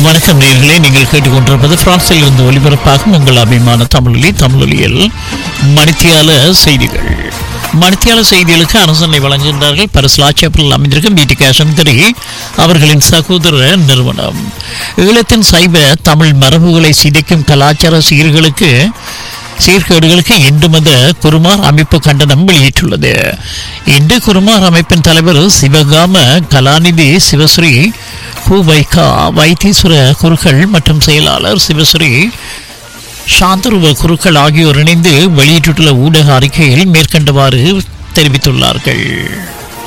வணக்கம் நேர்களே நீங்கள் கேட்டுக்கொண்டிருப்பது பிரான்சில் இருந்து ஒலிபரப்பாகும் உங்கள் அபிமான தமிழொலி தமிழொலியில் மணித்தியால செய்திகள் மணித்தியால செய்திகளுக்கு அரசனை வழங்குகின்றார்கள் பரஸ்லாச்சப்பில் அமைந்திருக்கும் பிடி கேஷன் திரி அவர்களின் சகோதர நிறுவனம் ஈழத்தின் சைவ தமிழ் மரபுகளை சிதைக்கும் கலாச்சார சீர்களுக்கு சீர்கேடுகளுக்கு இந்து மத குருமார் அமைப்பு கண்டனம் வெளியிட்டுள்ளது இந்து குருமார் அமைப்பின் தலைவர் சிவகாம கலாநிதி சிவஸ்ரீ ஹூபைகா வைத்தீஸ்வர குருக்கள் மற்றும் செயலாளர் சிவஸ்ரீ சாந்தருவ குருக்கள் ஆகியோர் இணைந்து வெளியிட்டுள்ள ஊடக அறிக்கையில் மேற்கண்டவாறு தெரிவித்துள்ளார்கள்